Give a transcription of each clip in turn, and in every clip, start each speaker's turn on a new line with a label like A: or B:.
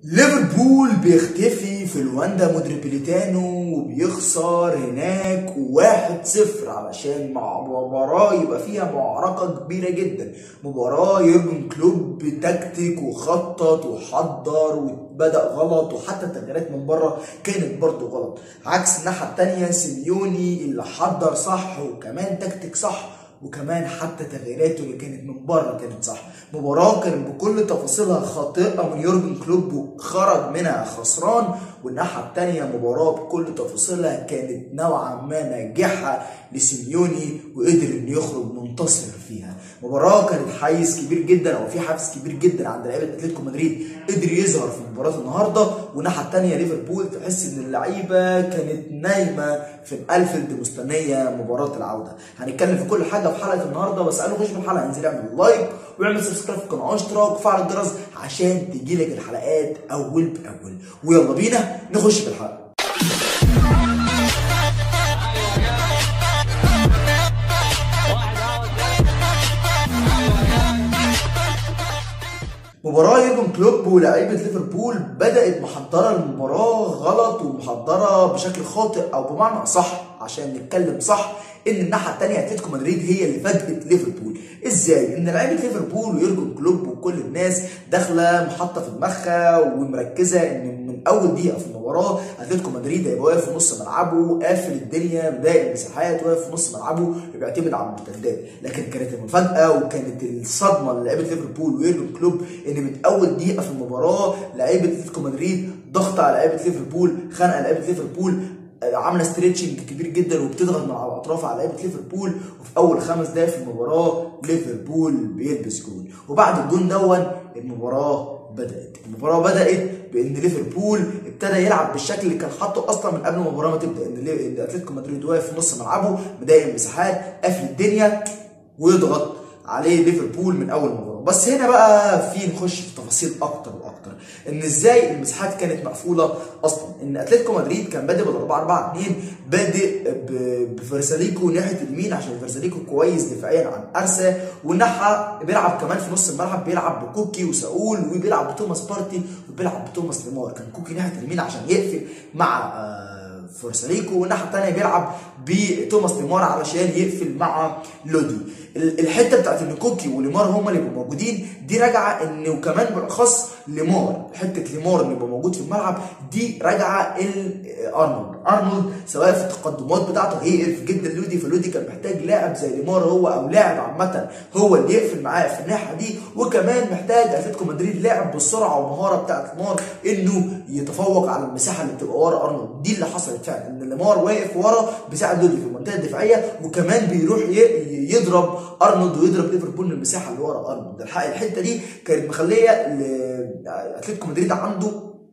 A: ليفربول بيختفي في الواندا مودريبيليتانو وبيخسر هناك 1-0 علشان مع مباراة يبقى فيها معركة كبيرة جدا مباراة يورجن كلوب تكتيك وخطط وحضر وبدأ غلط وحتى التغييرات من بره كانت برضه غلط عكس الناحية التانية سيميوني اللي حضر صح وكمان تكتيك صح وكمان حتى تغييراته اللي كانت من بره كانت صح مباراة كانت بكل تفاصيلها خاطئة من يورجن كلوب وخرج منها خسران والناحية التانية مباراة بكل تفاصيلها كانت نوعا ما ناجحة لسيميوني وقدر انه يخرج منتصر فيها مباراة كانت حيز كبير جدا او في حافز كبير جدا عند لعيبة اتلتيكو مدريد قدر يظهر في مباراة النهاردة والناحية التانية ليفربول تحس ان اللعيبة كانت نايمة في الانفيلد مستنية مباراة العودة هنتكلم في كل حاجة في حلقة النهاردة بس قبل ما نخش في الحلقة انزل اعمل لايك واعمل سبسكرايب في القناة واشتراك وفعل الجرس عشان تجيلك الحلقات اول باول ويلا بينا نخش في الحلقة مباراة يورجن كلوب ولاعيبة ليفربول بدأت محضرة المباراة غلط ومحضرة بشكل خاطئ أو بمعنى أصح عشان نتكلم صح ان الناحيه الثانيه اتلتيكو مدريد هي اللي فاجئت ليفربول ازاي ان لعيبه ليفربول ويورجن كلوب وكل الناس داخله محطه في دماغها ومركزه ان من اول دقيقه في المباراه اتلتيكو مدريد هيبقى واقف في نص ملعبه قافل الدنيا مضايق المساحات واقف في نص ملعبه بيعتمد على المرتدات لكن كانت المفاجاه وكانت الصدمه لعيبه ليفربول ويورجن كلوب ان من اول دقيقه في المباراه لعيبه اتلتيكو مدريد ضغط على لعيبه ليفربول خنقه لعيبه ليفربول عامله ستريتشنج كبير جدا وبتضغط من على الاطراف على لعيبه ليفربول وفي اول خمس دقائق في المباراه ليفربول بيلبس جول وبعد الجول دون المباراه بدات المباراه بدات بان ليفربول ابتدى يلعب بالشكل اللي كان حاطه اصلا من قبل المباراه ما تبدا ان اتلتيكو مدريد واقف في نص ملعبه مضايق المساحات قافل الدنيا ويضغط عليه ليفربول من اول مباراه بس هنا بقى في نخش في تفاصيل اكتر واكتر ان ازاي المساحات كانت مقفوله اصلا ان اتلتيكو مدريد كان بادئ بال 4 4 2 بادئ بفرساليكو ناحيه اليمين عشان فرساليكو كويس دفاعيا عن ارسا والناحيه بيلعب كمان في نص الملعب بيلعب بكوكي وساول وبيلعب بتوماس بارتي وبيلعب بتوماس ليمار كان كوكي ناحيه اليمين عشان يقفل مع فورساليكو والناحيه الثانيه بيلعب بتوماس ليمار علشان يقفل مع لودي الحته بتاعت ان كوكي وليمار هما اللي يبقوا موجودين دي راجعه ان وكمان بالاخص ليمار حته ليمار اللي يبقى موجود في الملعب دي راجعه لارنولد ارنولد سواء في التقدمات بتاعته هيقرف جدا لودي فلودي كان محتاج لاعب زي ليمار هو او لاعب عامه هو اللي يقفل معاه في الناحيه دي وكمان محتاج اتلتيكو مدريد لاعب بالسرعه والمهاره بتاعت ليمار انه يتفوق على المساحه اللي بتبقى ورا ارنولد دي اللي حصلت فعلا ان ليمار واقف ورا بيساعد لودي في المنطقه الدفاعيه وكمان بيروح يضرب ارنولد ويضرب ليفربول من المساحه اللي ورا ارنولد الحته دي كانت مخليه اتلتيكو مدريد عنده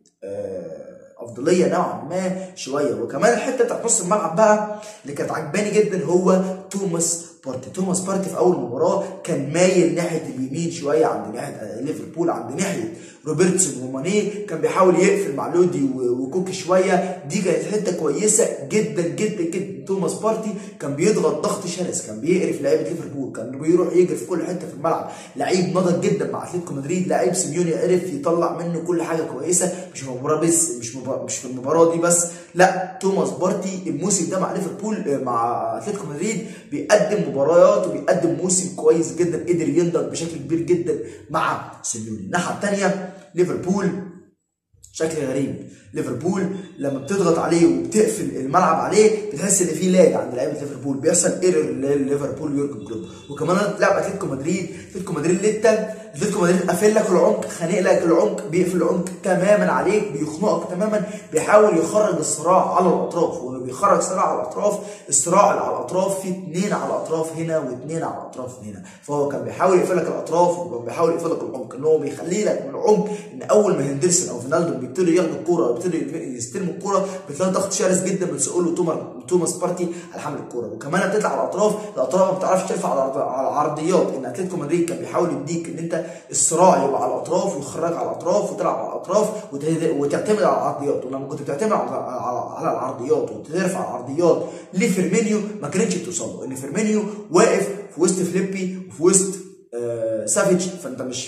A: افضليه نوعا ما شويه وكمان الحته بتاعت نص الملعب بقى اللي كانت عجباني جدا هو توماس بارتي توماس بارتي في اول مباراه كان مايل ناحيه اليمين شويه عند ناحيه ليفربول عند ناحيه روبرتسون وماني كان بيحاول يقفل مع لودي وكوكي شويه دي كانت حته كويسه جدا جدا جدا توماس بارتي كان بيضغط ضغط شرس كان بيقرف لعيبه ليفربول كان بيروح يجري في كل حته في الملعب لعيب نضج جدا مع اتلتيكو مدريد لعيب سيميوني عرف يطلع منه كل حاجه كويسه مش في المباراه بس مش مباراة مش في المباراه دي بس لا توماس بارتي الموسم ده مع ليفربول مع اتلتيكو مدريد بيقدم مباريات وبيقدم موسم كويس جدا قدر ينضج بشكل كبير جدا مع سيميوني الناحيه الثانيه ليفربول شكل غريب ليفربول لما بتضغط عليه وبتقفل الملعب عليه بتحس ان في لاج عند لعيبه ليفربول بيحصل ايرور لليفربول يورجن كلوب وكمان تلعب اتلتيكو مدريد اتلتيكو مدريد لتا اتلتيكو مدريد قافل لك العمق خانق لك العمق بيقفل العمق تماما عليك بيخنقك تماما بيحاول يخرج الصراع على الاطراف وانه بيخرج صراع على الاطراف الصراع اللي على الاطراف في اثنين على الاطراف هنا واثنين على الاطراف هنا فهو كان بيحاول يقفل لك الاطراف وكان بيحاول يقفل لك العمق ان هو بيخلي لك من العمق ان اول ما هندرسون او فينالدو بيبتدوا ياخدوا الكوره او بيبتدوا يستلموا الكوره بتلاقي ضغط شرس جدا من سؤال توماس بارتي على حمل الكوره وكمان بتطلع على الاطراف الاطراف ما بتعرفش ترفع على العرضيات ان اتلتيكو مدريد كان بيحاول يديك ان انت الصراع يبقى على الاطراف ويخرج على الاطراف وتلعب على الاطراف وتعتمد على العرضيات ولما كنت بتعتمد على العرضيات وترفع العرضيات لفيرمينيو ما كانتش بتوصل له ان فيرمينيو واقف في وسط فليبي وفي وسط آه سافيتش فانت مش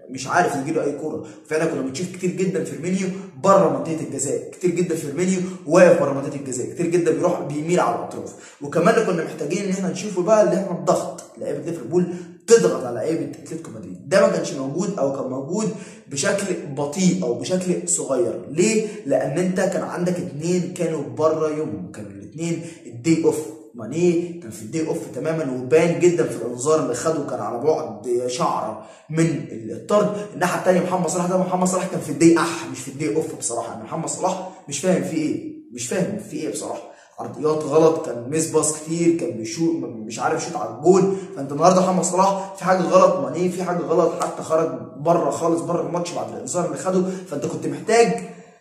A: مش عارف يجيله اي كوره فعلا كنا بنشوف كتير جدا فيرمينيو بره منطقه الجزاء كتير جدا فيرمينيو واقف بره منطقه الجزاء كتير جدا بيروح بيميل على الاطراف وكمان اللي كنا محتاجين ان احنا نشوفه بقى اللي احنا الضغط لعيبه ليفربول تضغط على لعيبه اتلتيكو مدريد ده ما كانش موجود او كان موجود بشكل بطيء او بشكل صغير ليه لان انت كان عندك اتنين كانوا بره يوم كانوا الاثنين الدي اوف ماني كان في الدي اوف تماما وبان جدا في الانذار اللي خده كان على بعد شعره من الطرد الناحيه الثانيه محمد صلاح ده محمد صلاح كان في الدي اح مش في الدي اوف بصراحه يعني محمد صلاح مش فاهم في ايه مش فاهم في ايه بصراحه عرضيات غلط كان ميس باص كتير كان بيشوط مش عارف يشوط على الجول فانت النهارده محمد صلاح في حاجه غلط ماني في حاجه غلط حتى خرج بره خالص بره الماتش بعد الانذار اللي خده فانت كنت محتاج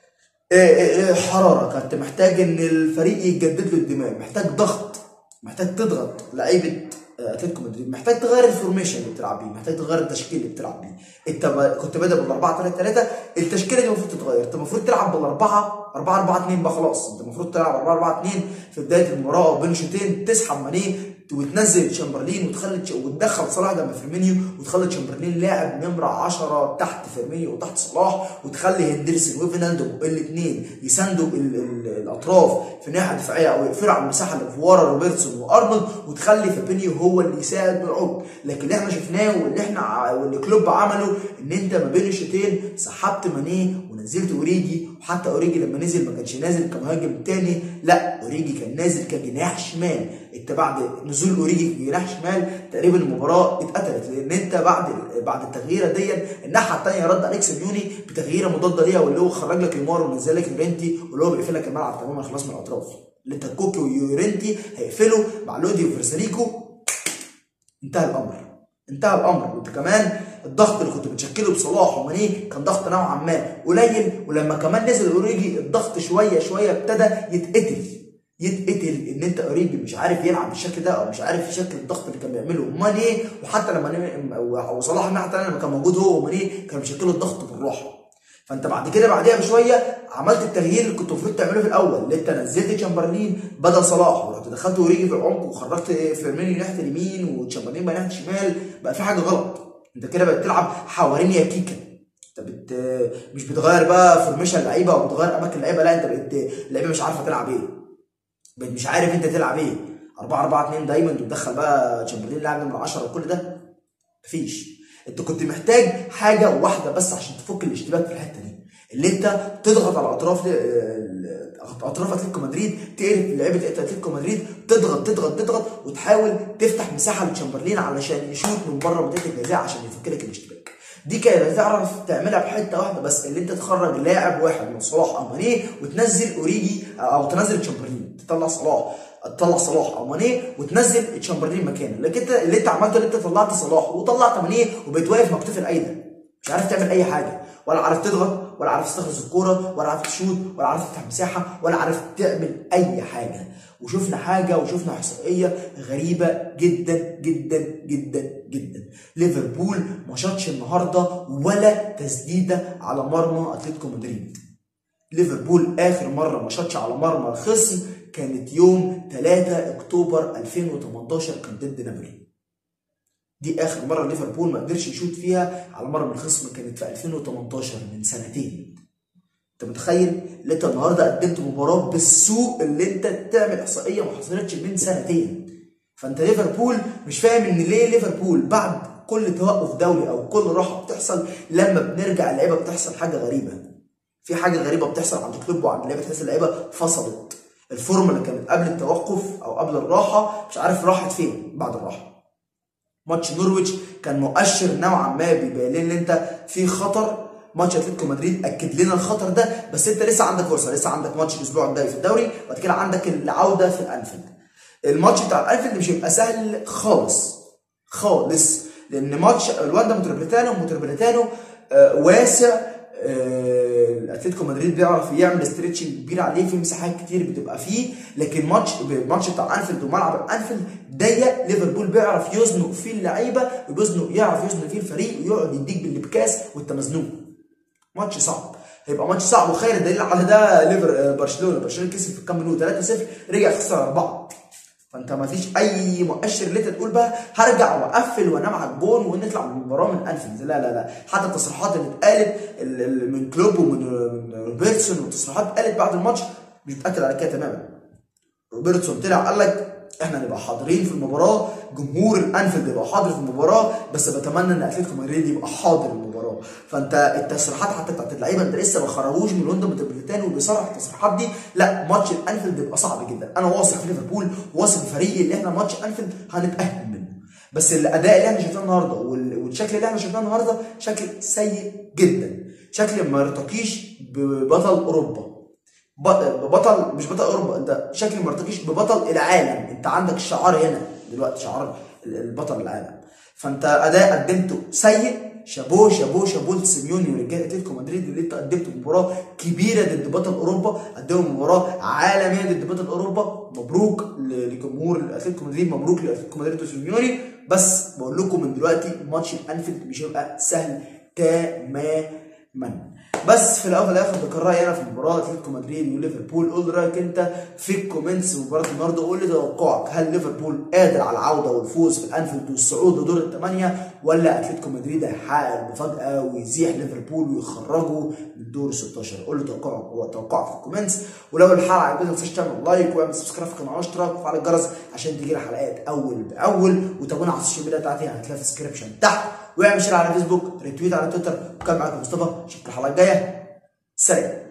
A: حراره كنت محتاج ان الفريق يجدد له الدماء محتاج ضغط محتاج تضغط لعيبه اتلتيكو مدريد محتاج تغير الفورميشن اللي بتلعب بيه محتاج تغير التشكيل اللي بتلعب بيه انت كنت بادئ بال 4 3 3 التشكيله دي المفروض تتغير انت المفروض تلعب بال 4 4 4 2 بقى خلاص انت المفروض تلعب 4 4 2 في بدايه المباراه بين شوطين تسحب مانيه وتنزل تشامبرلين وتخلي وتدخل صلاح جنب فيرمينيو وتخلي تشامبرلين لاعب نمره 10 تحت فيرمينيو وتحت صلاح وتخلي هندرسون وفينالدو الاثنين يساندوا الاطراف في ناحيه دفاعيه او يقفلوا على المساحه اللي في ورا روبرتسون وارنولد وتخلي فابينيو هو اللي يساعد بالعمق لكن اللي احنا شفناه واللي احنا واللي كلوب عمله ان انت ما بين الشوطين سحبت مانيه ونزلت اوريجي وحتى اوريجي لما نزل ما كانش نازل كمهاجم تاني لا اوريجي كان نازل كجناح شمال انت بعد نزول اوريجي كجناح شمال تقريبا المباراه اتقتلت لان انت بعد بعد التغييره دي الناحيه الثانيه رد عليك سيميوني بتغييره مضاده ليها واللي هو خرج لك ليمار ونزل لك يورنتي واللي هو بيقفل لك الملعب تماما خلاص من الاطراف اللي انت كوكي ويورنتي هيقفلوا مع لودي وفرساليكو انتهى الامر انتهى الامر وانت كمان الضغط اللي كنت بتشكله بصلاح وماني كان ضغط نوعا ما قليل ولما كمان نزل اوريجي الضغط شويه شويه ابتدى يتقتل يتقتل ان انت اوريجي مش عارف يلعب بالشكل ده او مش عارف شكل الضغط اللي كان بيعمله ماني وحتى لما وصلاح الناحيه الثانيه لما كان موجود هو وماني كانوا بيشكلوا الضغط بالراحه فانت بعد كده بعديها بشويه عملت التغيير اللي كنت المفروض تعمله في الاول اللي انت نزلت تشامبرلين بدل صلاح ورحت دخلت اوريجي في العمق وخرجت فيرمينيو ناحيه اليمين وتشامبرلين بقى ناحيه الشمال بقى في حاجه غلط انت كده بقت تلعب حوالين يا كيكا انت بت مش بتغير بقى فورميشن اللعيبه او بتغير اماكن اللعيبه لا انت بقيت اللعيبه مش عارفه تلعب ايه بقيت مش عارف انت تلعب ايه 4 4 2 دايما بتدخل بقى تشامبرلين لاعب نمره 10 وكل ده مفيش انت كنت محتاج حاجه واحده بس عشان تفك الاشتباك في الحته دي اللي انت تضغط على اطراف اطراف اتلتيكو مدريد تقلب لعيبه اتلتيكو مدريد تضغط تضغط تضغط وتحاول تفتح مساحه لتشامبرلين علشان يشوط من بره منطقه الجزاء عشان يفك لك الاشتباك دي كانت تعرف تعملها بحته واحده بس اللي انت تخرج لاعب واحد من صلاح او مانيه وتنزل اوريجي او تنزل تشامبرلين تطلع صلاح تطلع صلاح او مانيه وتنزل تشامبرلين مكانه لكن انت اللي انت عملته اللي انت طلعت صلاح وطلعت مانيه وبقيت واقف مكتوف الايدة مش عارف تعمل اي حاجه ولا عارف تضغط ولا عارف تستخلص الكوره ولا عارف تشوط ولا عارف تفتح مساحه ولا عارف تعمل اي حاجه وشفنا حاجه وشفنا احصائيه غريبه جدا جدا جدا جدا ليفربول ما شاطش النهارده ولا تسديده على مرمى اتلتيكو مدريد ليفربول اخر مره ما شاطش على مرمى الخصم كانت يوم 3 اكتوبر 2018 كان ضد نابولي دي اخر مره ليفربول ما قدرش يشوط فيها على مرمى الخصم كانت في 2018 من سنتين انت متخيل ان انت النهارده قدمت مباراه بالسوء اللي انت تعمل احصائيه ما حصلتش من سنتين فانت ليفربول مش فاهم ان ليه ليفربول بعد كل توقف دولي او كل راحه بتحصل لما بنرجع اللعيبه بتحصل حاجه غريبه في حاجه غريبه بتحصل عند كلوب وعند اللعيبه تحس اللعيبه فصلت الفورمه اللي كانت قبل التوقف او قبل الراحه مش عارف راحت فين بعد الراحه ماتش نورويتش كان مؤشر نوعا ما بيبين لنا ان انت في خطر ماتش اتلتيكو مدريد اكد لنا الخطر ده بس انت لسه عندك فرصه لسه عندك ماتش الاسبوع الجاي في الدوري وبعد كده عندك العوده في الانفيلد الماتش بتاع الانفيلد مش هيبقى سهل خالص خالص لان ماتش الواندا متروبوليتانو متروبوليتانو آه واسع آه اتلتيكو مدريد بيعرف يعمل ستريتشنج كبير عليه في مساحات كتير بتبقى فيه لكن ماتش الماتش بتاع انفيلد وملعب الانفيلد ضيق ليفربول بيعرف يزنق فيه اللعيبه وبيزنق يعرف يزنق فيه الفريق ويقعد يديك بالبكاس وانت مزنوق ماتش صعب هيبقى ماتش صعب وخير الدليل على ده ليفر برشلونه برشلونه كسب في كام منوت 3-0 رجع خسر 4 فانت ما فيش اي مؤشر اللي انت تقول بقى هرجع واقفل وانام على الجون ونطلع من المباراه من انفيلد لا لا لا حتى التصريحات اللي اتقالت ال- ال- من كلوب ومن من روبرتسون والتصريحات اتقالت بعد الماتش مش متاكد على كده تماما روبرتسون طلع قال لك احنا نبقى حاضرين في المباراه جمهور الانفيلد يبقى حاضر في المباراه بس بتمنى ان اتلتيكو مدريد يبقى حاضر المباراه فانت التصريحات حتى بتاعت اللعيبه انت لسه ما خرجوش من لندن متبلتاني وبيصرح التصريحات دي لا ماتش الانفيلد يبقى صعب جدا انا واثق في ليفربول واثق في فريقي اللي احنا ماتش انفيلد هنتاهل منه بس الاداء اللي احنا شفناه النهارده وال- والشكل اللي احنا شفناه النهارده شكل سيء جدا شكل ما يرتقيش ببطل اوروبا ب- بطل مش بطل اوروبا انت شكل ما ارتقيش ببطل العالم انت عندك الشعار هنا دلوقتي شعار ال- البطل العالم فانت اداء قدمته سيء شابوه شابوه شابوه لسيميوني ورجاله اتلتيكو مدريد اللي انت قدمت مباراه كبيره ضد بطل اوروبا قدموا مباراه عالميه ضد بطل اوروبا مبروك ل- لجمهور اتلتيكو مدريد مبروك لاتلتيكو مدريد وسيميوني بس بقول لكم من دلوقتي ماتش الانفيلد مش هيبقى سهل تماما بس في الاول وفي الاخر ده كان رايي انا في مباراه اتلتيكو مدريد وليفربول قول رايك انت في الكومنتس في مباراه النهارده قول لي توقعك هل ليفربول قادر على العوده والفوز في الانفيلد والصعود لدور الثمانيه ولا اتلتيكو مدريد هيحقق المفاجاه ويزيح ليفربول ويخرجه من دور ال 16 قول لي توقعك توقعك في الكومنتس ولو الحلقه عجبتك ما تنساش تعمل لايك واعمل سبسكرايب في القناه واشتراك وفعل الجرس عشان تجي الحلقات اول باول وتابعونا على السوشيال ميديا بتاعتي هتلاقيها في الديسكربشن تحت واعمل شير على فيسبوك ريتويت على تويتر وكان معاكم مصطفى اشوفكم الحلقه الجايه سلام